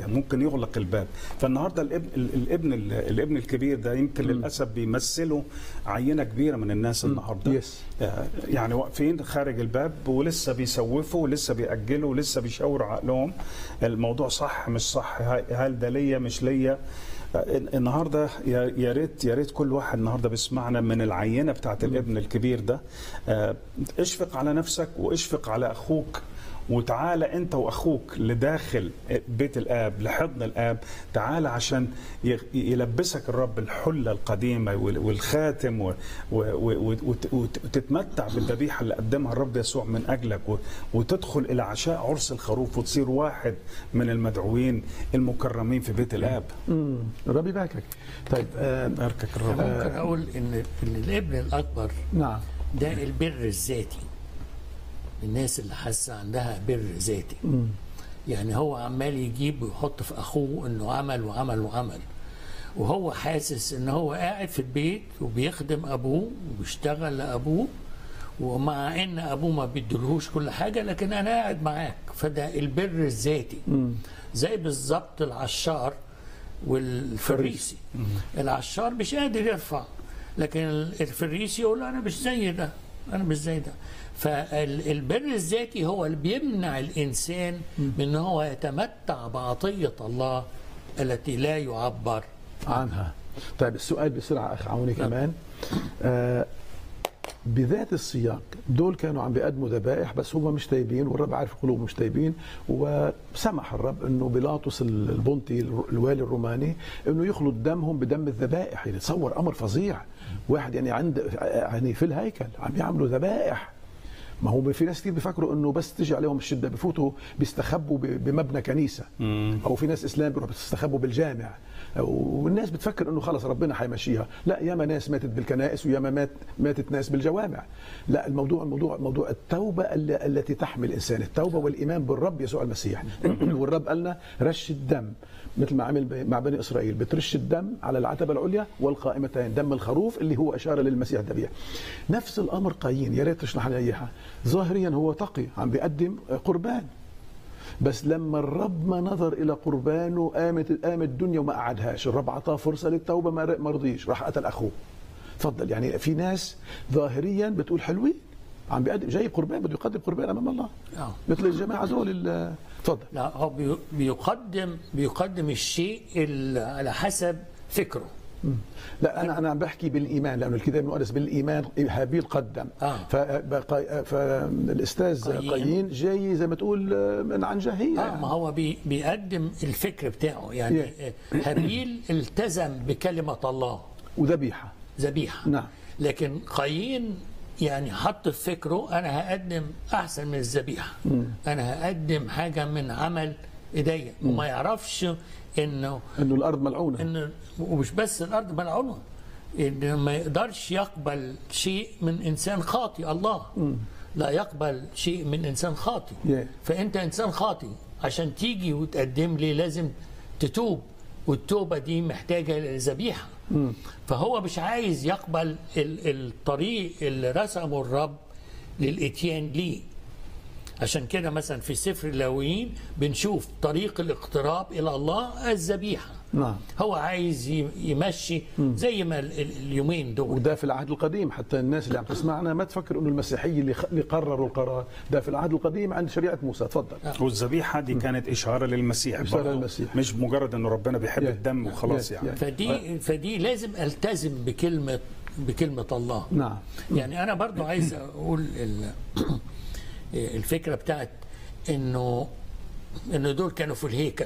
ممكن يغلق الباب فالنهارده الابن الابن الابن الكبير ده يمكن للاسف بيمثلوا عينه كبيره من الناس النهارده يس. آه، يعني واقفين خارج الباب ولسه بيسوفوا ولسه بيأجلوا ولسه بيشاوروا عقلهم الموضوع صح مش صح هاي- هل ده ليا مش ليا آه، النهارده يا يا ريت يا ريت كل واحد النهارده بيسمعنا من العينه بتاعت الابن الكبير ده آه، اشفق على نفسك واشفق على اخوك وتعالى انت واخوك لداخل بيت الاب لحضن الاب تعالى عشان ي- يلبسك الرب الحله القديمه وال- والخاتم و- و- و- وت- وت- وتتمتع بالذبيحه اللي قدمها الرب يسوع من اجلك و- وتدخل الى عشاء عرس الخروف وتصير واحد من المدعوين المكرمين في بيت الاب مم. الرب يباركك طيب آه باركك الرب ممكن اقول ان ان الابن الاكبر نعم ده البر الذاتي الناس اللي حاسه عندها بر ذاتي يعني هو عمال يجيب ويحط في اخوه انه عمل وعمل وعمل وهو حاسس ان هو قاعد في البيت وبيخدم ابوه وبيشتغل لابوه ومع ان ابوه ما بيدلهوش كل حاجه لكن انا قاعد معاك فده البر الذاتي زي بالظبط العشار والفريسي العشار مش قادر يرفع لكن الفريسي يقول انا مش زي ده انا مش زي ده فالبر الذاتي هو اللي بيمنع الانسان من ان هو يتمتع بعطيه الله التي لا يعبر عنها طيب السؤال بسرعة أخ عوني كمان آه بذات السياق دول كانوا عم بيقدموا ذبائح بس هم مش تايبين والرب عارف قلوبهم مش تايبين وسمح الرب انه بيلاطس البنطي الوالي الروماني انه يخلط دمهم بدم الذبائح يعني تصور امر فظيع واحد يعني عند يعني في الهيكل عم يعملوا ذبائح ما هو في ناس كتير بيفكروا انه بس تجي عليهم الشده بفوتوا بيستخبوا ب- بمبنى كنيسه او في ناس اسلام بيروحوا بيستخبوا بالجامع والناس بتفكر انه خلص ربنا حيمشيها لا ياما ناس ماتت بالكنائس وياما مات ماتت ناس بالجوامع لا الموضوع الموضوع موضوع التوبه ال- التي تحمي الانسان التوبه والايمان بالرب يسوع المسيح والرب قالنا رش الدم مثل ما عمل ب- مع بني اسرائيل بترش الدم على العتبه العليا والقائمتين دم الخروف اللي هو اشاره للمسيح الذبيح نفس الامر قايين يا ريت تشرح لنا اياها ظاهريا هو تقي عم بيقدم قربان بس لما الرب ما نظر الى قربانه قامت قامت الدنيا وما قعدهاش الرب اعطاه فرصه للتوبه ما ما رضيش راح قتل اخوه تفضل يعني في ناس ظاهريا بتقول حلوين عم بيقدم جايب قربان بده يقدم قربان امام الله آه. مثل الجماعه دول ال- تفضل لا هو بي- بيقدم بيقدم الشيء اللي على حسب فكره لا انا انا عم بحكي بالايمان لانه الكتاب المقدس بالايمان هابيل قدم آه. فبقى- فالاستاذ قايين. قايين جاي زي ما تقول من عن جاهيه اه ما هو بي بيقدم الفكر بتاعه يعني آه، هابيل التزم بكلمه الله وذبيحه ذبيحه نعم. لكن قايين يعني حط في فكره انا هقدم احسن من الذبيحه انا هقدم حاجه من عمل ايديا وما يعرفش انه انه الارض ملعونه ان ومش بس الارض ملعونه ان ما يقدرش يقبل شيء من انسان خاطي الله لا يقبل شيء من انسان خاطي Yeah. فانت انسان خاطي عشان تيجي وتقدم لي لازم تتوب والتوبه دي محتاجه لذبيحه فهو مش عايز يقبل ال- الطريق اللي رسمه الرب للاتيان ليه عشان كده مثلا في سفر اللاويين بنشوف طريق الاقتراب الى الله الذبيحه نعم. هو عايز ي- يمشي زي ما ال- ال- اليومين دول وده في العهد القديم حتى الناس اللي عم تسمعنا ما تفكر انه المسيحيه اللي, خ... اللي قرروا القرار ده في العهد القديم عند شريعه موسى تفضل والذبيحه دي كانت اشاره للمسيح إشارة برضه. للمسيح. مش مجرد انه ربنا بيحب Yeah. الدم وخلاص Yeah. يعني Yeah. فدي فدي لازم التزم بكلمه بكلمه الله نعم يعني انا برضو عايز اقول ال- الفكره بتاعت انه انه دول كانوا في الهيكل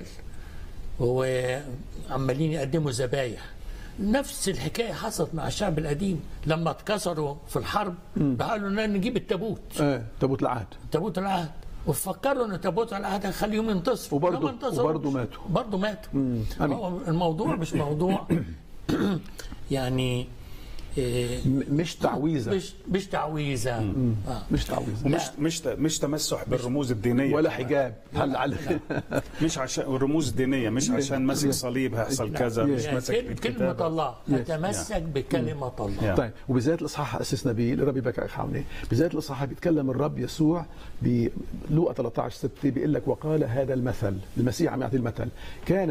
وعمالين يقدموا ذبايح نفس الحكايه حصلت مع الشعب القديم لما اتكسروا في الحرب قالوا لنا نجيب التابوت ايه تابوت العهد تابوت العهد وفكروا ان تابوت العهد هيخليهم ينتصروا وبرضه- لا، ما انتصروش. وبرضه ماتوا. برضه ماتوا أمين. هو الموضوع مش موضوع يعني إيه، م- مش تعويذه مش مش تعويذه آه. مش تعويذه ومش مش مش تمسح بالرموز الدينيه ولا حجاب هلا على مش عشان الرموز الدينيه مش عشان ماسك صليب هيحصل كذا مش يعني ماسك كل- كلمة الكتاب الله نتمسك بكلمة الله طيب وبذات الاصحاح اسس نبيل الرب يبارك اخ حمدي بذات الاصحاح بيتكلم الرب يسوع بلوقا 13 6 بيقول لك وقال هذا المثل المسيح عم يعطي المثل كان